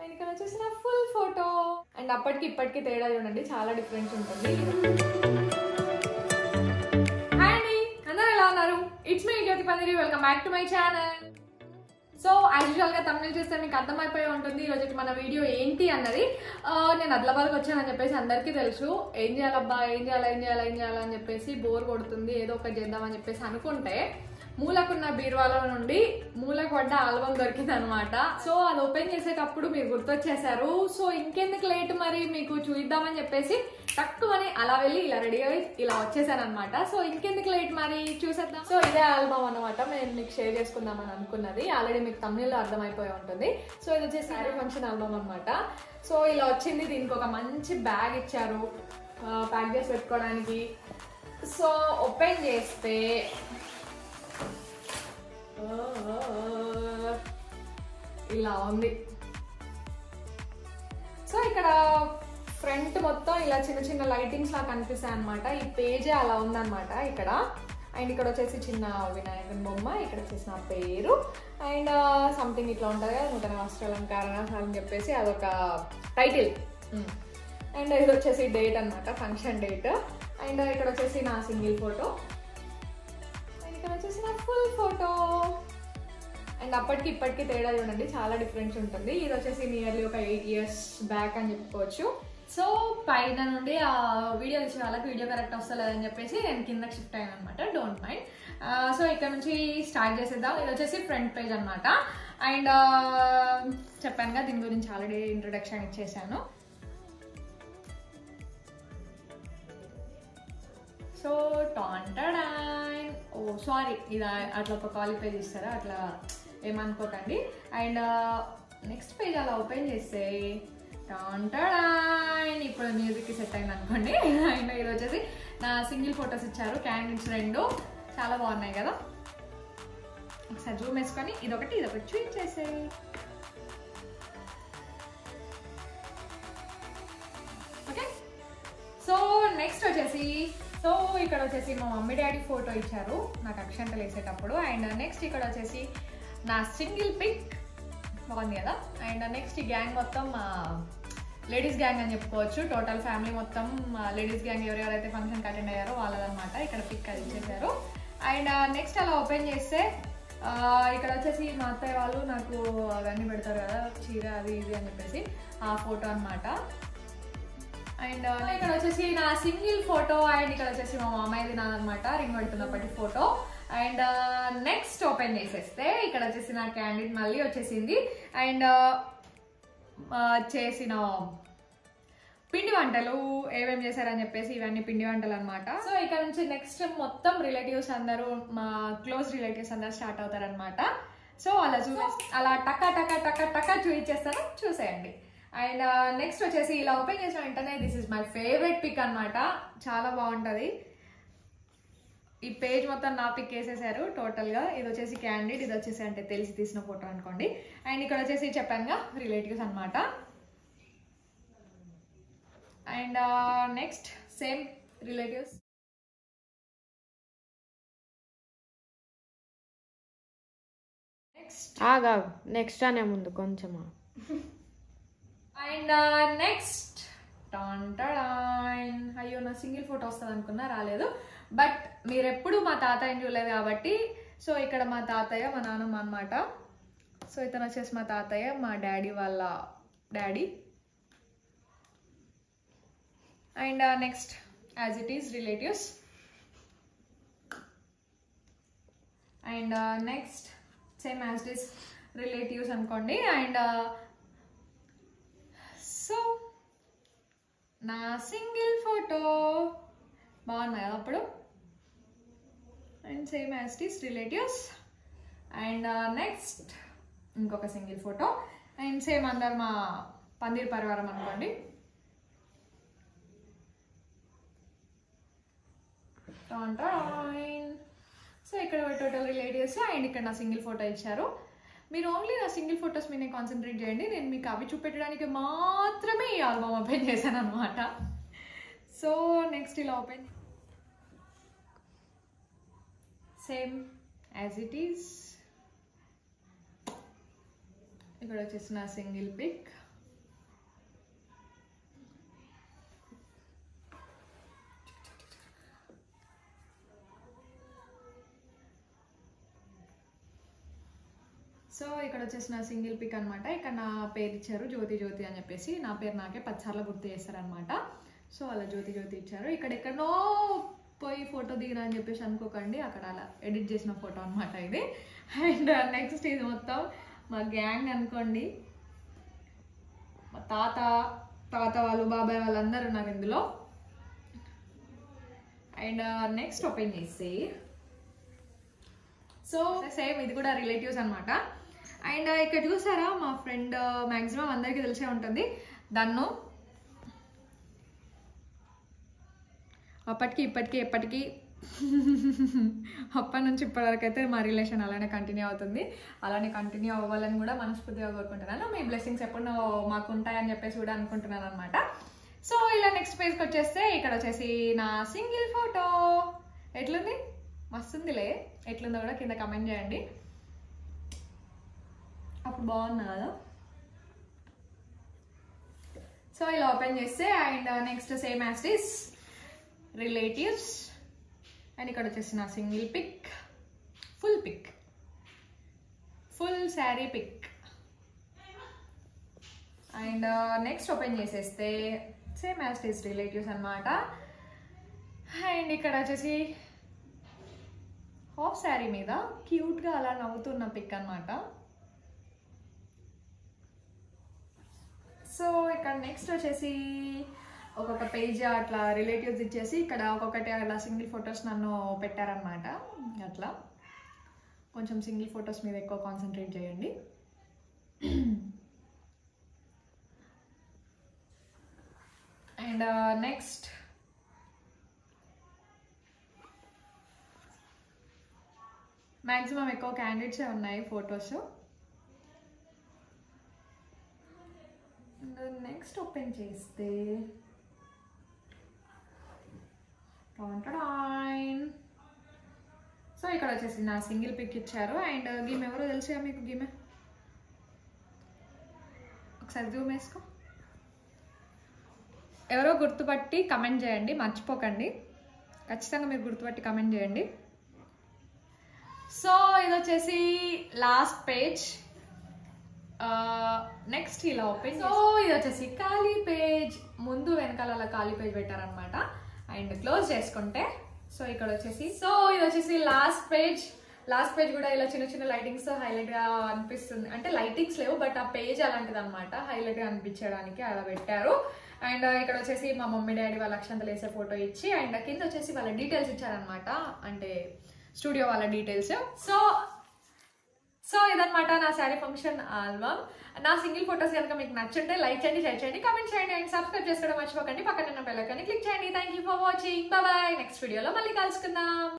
and ఇక్కడ వచ్చేసి నా ఫుల్ ఫోటో అండ్ అప్పటికి ఇప్పటికి తేడా చూడండి చాలా డిఫరెన్స్ ఉంటుంది హాయ్ అండి అందరూ ఎలా ఉన్నారు it's me Jyothi Pandiri welcome back to my channel so as usual గా తమిళ చూస్తే మీకు అర్థమైపోయి ఉంటుంది ఈ రోజుకి మన వీడియో ఏంటి అన్నది ఆ, నేను అద్లబాద్కి వచ్చానని చెప్పేసి అందరికీ తెలుసు ఏం చేయాలబ్బా ఏం చేయాలి ఏం చేయాలి ఏం చేయాలని చెప్పేసి బోర్ కొడుతుంది ఏదో ఒకటి చేద్దామని చెప్పేసి అనుకుంటే మూలకున్న బీరువాలో నుండి మూలకు పడ్డ ఆల్బమ్ దొరికింది అనమాట సో అది ఓపెన్ చేసేటప్పుడు మీరు గుర్తొచ్చేసారు సో ఇంకెందుకు లేట్ మరి మీకు చూద్దామని చెప్పేసి తక్కువని అలా వెళ్ళి ఇలా రెడీ అయ్యి ఇలా వచ్చేసాను అనమాట సో ఇంకెందుకు లేట్ మరి చూసేద్దాం సో ఇదే ఆల్బమ్ అనమాట నేను మీకు షేర్ చేసుకుందామని అనుకున్నది ఆల్రెడీ మీకు తమిళలో అర్థమైపోయి ఉంటుంది సో ఇది వచ్చేసి శారీ ఫంక్షన్ ఆల్బమ్ అనమాట సో ఇలా వచ్చింది దీనికి ఒక మంచి బ్యాగ్ ఇచ్చారు ప్యాక్ చేసి పెట్టుకోవడానికి సో ఓపెన్ చేస్తే ఇలా ఉంది సో ఇక్కడ ఫ్రంట్ మొత్తం ఇలా చిన్న చిన్న లైటింగ్స్ లా కనిపిస్తాయి అనమాట ఈ పేజే అలా ఉందన్నమాట ఇక్కడ అండ్ ఇక్కడ వచ్చేసి చిన్న వినాయకుని బొమ్మ ఇక్కడ వచ్చేసి నా పేరు అండ్ సంథింగ్ ఇట్లా ఉంటుంది కదా నూతన వస్త్రాలంకారణ అని చెప్పేసి అదొక టైటిల్ అండ్ ఇది వచ్చేసి డేట్ అనమాట ఫంక్షన్ డేట్ అండ్ ఇక్కడ వచ్చేసి నా సింగిల్ ఫోటో అండ్ ఇక్కడ వచ్చేసి నా ఫుల్ ఫోటో అండ్ అప్పటికి ఇప్పటికి తేడా చూడండి చాలా డిఫరెన్స్ ఉంటుంది ఇది వచ్చేసి నియర్లీ ఒక ఎయిట్ ఇయర్స్ బ్యాక్ అని చెప్పుకోవచ్చు సో పైన నుండి ఆ వీడియో ఇచ్చే వాళ్ళకి వీడియో కరెక్ట్ వస్తలేదని చెప్పేసి నేను కిందకి షిఫ్ట్ అయ్యాను అనమాట డోంట్ మైండ్ సో ఇక్కడ నుంచి స్టార్ట్ చేసేద్దాం ఇది వచ్చేసి ఫ్రంట్ పేజ్ అనమాట అండ్ చెప్పాను కదా దీని గురించి ఆల్రెడీ ఇంట్రొడక్షన్ ఇచ్చేసాను సో టాంటడాన్ ఓ సారీ ఇది అట్లా ఒక కాలీ పేజ్ ఇస్తారా అట్లా ఏమనుకోకండి అండ్ నెక్స్ట్ పేజ్ అలా ఓపెన్ చేస్తే టాంటడాన్ ఇప్పుడు మ్యూజిక్కి సెట్ అయింది అనుకోండి అండ్ ఇది వచ్చేసి నా సింగిల్ ఫొటోస్ ఇచ్చారు క్యాండిల్స్ రెండు చాలా బాగున్నాయి కదా ఒకసారి జూమ్ వేసుకొని ఇదొకటి ఇదొకటి చూపించేసేయి ఓకే సో నెక్స్ట్ వచ్చేసి సో ఇక్కడ వచ్చేసి మా మమ్మీ డాడీ ఫోటో ఇచ్చారు నాకు అక్షంతలు వేసేటప్పుడు అండ్ నెక్స్ట్ ఇక్కడ వచ్చేసి నా సింగిల్ పిక్ బాగుంది కదా అండ్ నెక్స్ట్ ఈ గ్యాంగ్ మొత్తం లేడీస్ గ్యాంగ్ అని చెప్పుకోవచ్చు టోటల్ ఫ్యామిలీ మొత్తం లేడీస్ గ్యాంగ్ ఎవరెవరైతే ఫంక్షన్కి అటెండ్ అయ్యారో వాళ్ళదన్నమాట ఇక్కడ పిక్ అది ఇచ్చేసారు అండ్ నెక్స్ట్ అలా ఓపెన్ చేస్తే ఆ, ఇక్కడ వచ్చేసి మా అత్తయ్య వాళ్ళు నాకు అవన్నీ పెడతారు కదా చీర అది ఇది అని చెప్పేసి ఆ ఫోటో అన్నమాట అండ్ ఇక్కడ వచ్చేసి నా సింగిల్ ఫోటో అండ్ ఇక్కడ వచ్చేసి మా మామయ్యది నాదనమాట రింగ్ పెడుతున్నప్పటి ఫోటో అండ్ నెక్స్ట్ ఓపెన్ చేసేస్తే ఇక్కడ వచ్చేసి నా క్యాండిడ్ మళ్ళీ వచ్చేసింది అండ్ చేసిన పిండి వంటలు ఏమేమి చేశారని చెప్పేసి ఇవన్నీ పిండి వంటలు అనమాట సో ఇక్కడ నుంచి నెక్స్ట్ మొత్తం రిలేటివ్స్ అందరూ మా క్లోజ్ రిలేటివ్స్ అందరూ స్టార్ట్ అవుతారనమాట సో అలా చూ అలా టకా టకా టకా టకా చూపించేస్తాను చూసేయండి అండ్ నెక్స్ట్ వచ్చేసి ఇలా ఓపెన్ చేసిన వెంటనే this is my favourite pic అన్నమాట చాలా బాగుంటుంది ఈ పేజ్ మొత్తం నా పిక్ వేసేసారు టోటల్గా ఇది వచ్చేసి క్యాండిడ్ ఇది వచ్చేసి అంటే తెలిసి తీసిన ఫోటో అనుకోండి అండ్ ఇక్కడ వచ్చేసి చెప్పానుగా రిలేటివ్స్ అన్నమాట and next same relatives next ఆగాగు నెక్స్ట్ అనే ముందు కొంచెమా అండ్ నెక్స్ట్ అయ్యో నా సింగిల్ ఫోటో వస్తుంది అనుకున్నా రాలేదు బట్ మీరు ఎప్పుడు మా తాతయ్యని చూడలేదు కాబట్టి సో ఇక్కడ మా తాతయ్య మా నాన్నమ్మ అనమాట సో ఇతను వచ్చేసి మా తాతయ్య మా డాడీ వాళ్ళ daddy and next as it is relatives and next same as it is relatives అనుకోండి అండ్ సో నా సింగిల్ ఫోటో బాగున్నాయి కదా అప్పుడు and same as it is relatives and next ఇంకొక సింగిల్ ఫోటో అండ్ సేమ్ అందరు మా పందిర్ పరివారం అనుకోండి సో ఇక్కడ టోటల్ రిలేటివ్స్ అండ్ ఇక్కడ నా సింగిల్ ఫోటో ఇచ్చారు మీరు ఓన్లీ నా సింగిల్ ఫొటోస్ మీద కాన్సన్ట్రేట్ చేయండి నేను మీకు అవి చూపెట్టడానికి మాత్రమే ఈ ఆల్బమ్ ఓపెన్ చేశాను అనమాట సో నెక్స్ట్ ఇలా open same as it is ఇక్కడ వచ్చేసి నా సింగిల్ పిక్ సో ఇక్కడ వచ్చేసి నా సింగిల్ పిక్ అనమాట ఇక్కడ నా పేరు ఇచ్చారు జ్యోతి జ్యోతి అని చెప్పేసి నా పేరు నాకే పదిసార్లు గుర్తు చేస్తారనమాట సో అలా జ్యోతి జ్యోతి ఇచ్చారు ఇక్కడ ఎక్కడో పోయి ఫోటో దిగినా అని చెప్పేసి అనుకోకండి అక్కడ అలా ఎడిట్ చేసిన ఫోటో అనమాట ఇది అండ్ నెక్స్ట్ ఇది మొత్తం మా గ్యాంగ్ అనుకోండి మా తాత తాత వాళ్ళు బాబాయ్ వాళ్ళందరూ ఉన్నారు ఇందులో అండ్ నెక్స్ట్ ఓపెన్ చేసి సో సేమ్ ఇది కూడా రిలేటివ్స్ అనమాట అండ్ ఇక్కడ చూసారా మా ఫ్రెండ్ మ్యాక్సిమం అందరికీ తెలిసే ఉంటుంది దన్ను అప్పటికి ఇప్పటికీ ఎప్పటికీ అప్పటి నుంచి ఇప్పటివరకు అయితే మా రిలేషన్ అలానే కంటిన్యూ అవుతుంది అలానే కంటిన్యూ అవ్వాలని కూడా మనస్ఫూర్తిగా కోరుకుంటున్నాను మీ బ్లెస్సింగ్స్ ఎప్పుడు మాకు ఉంటాయని చెప్పేసి కూడా అనుకుంటున్నాను అనమాట సో ఇలా నెక్స్ట్ పేజ్కి వచ్చేస్తే ఇక్కడ వచ్చేసి నా సింగిల్ ఫోటో ఎట్లుంది మస్తుందిలే ఎట్లుందో కూడా కింద కమెంట్ చేయండి అప్పుడు బాగున్నా కదా సో ఇలా ఓపెన్ చేస్తే and next same as it is relatives and ఇక్కడ వచ్చేసి నా single pic full pic full sari pic and next open చేసేస్తే సేమ్ యాస్టిస్ రిలేటివ్స్ అనమాట అండ్ ఇక్కడ వచ్చేసి హాఫ్ శారీ మీద క్యూట్గా అలా నవ్వుతున్న పిక్ అనమాట సో ఇక్కడ నెక్స్ట్ వచ్చేసి ఒక్కొక్క పేజ్ అట్లా రిలేటివ్స్ ఇచ్చేసి ఇక్కడ ఒక్కొక్కటి అలా సింగిల్ ఫొటోస్ నన్ను పెట్టారనమాట అట్లా కొంచెం సింగిల్ ఫొటోస్ మీద ఎక్కువ కాన్సన్ట్రేట్ చేయండి అండ్ నెక్స్ట్ మ్యాక్సిమం ఎక్కువ క్యాండిడేట్సే ఉన్నాయి ఫొటోస్ నెక్స్ట్ ఓపెన్ చేస్తే సో ఇక్కడ వచ్చేసి నా సింగిల్ పిక్ ఇచ్చారు అండ్ గీమ్ ఎవరో తెలుసా మీకు గీమే ఒకసారి జూమ్ వేసుకో ఎవరో గుర్తుపట్టి కమెంట్ చేయండి మర్చిపోకండి ఖచ్చితంగా మీరు గుర్తుపట్టి కమెంట్ చేయండి సో ఇది వచ్చేసి లాస్ట్ పేజ్ నెక్స్ట్ ఇలా ఓపెన్ సో ఇది వచ్చేసి ఖాళీ పేజ్ ముందు వెనకాల అలా ఖాళీ పేజ్ పెట్టారనమాట అండ్ క్లోజ్ చేసుకుంటే సో ఇక్కడ వచ్చేసి సో ఇది వచ్చేసి లాస్ట్ పేజ్ లాస్ట్ పేజ్ కూడా ఇలా చిన్న చిన్న లైటింగ్స్ హైలైట్ గా అనిపిస్తుంది అంటే లైటింగ్స్ లేవు బట్ ఆ పేజ్ అలాంటిది అనమాట హైలైట్ గా అనిపించడానికి అలా పెట్టారు అండ్ ఇక్కడ వచ్చేసి మా మమ్మీ డాడీ వాళ్ళ అక్షంతలు వేసే ఫోటో ఇచ్చి అండ్ కింద వచ్చేసి వాళ్ళ డీటెయిల్స్ ఇచ్చారనమాట అంటే స్టూడియో వాళ్ళ డీటెయిల్స్ సో సో ఇదనమాట నా శారీ ఫంక్షన్ ఆల్బమ్ నా సింగిల్ ఫొటోస్ కనుక మీకు నచ్చుంటే లైక్ చేయండి షేర్ చేయండి కామెంట్ చేయండి అండ్ సబ్స్క్రైబ్ చేసుకోవడం మర్చిపోకండి పక్కన ఉన్న బెల్ ఐకాన్ క్లిక్ చేయండి thank you for watching bye next వీడియోలో మళ్ళీ కలుసుకుందాం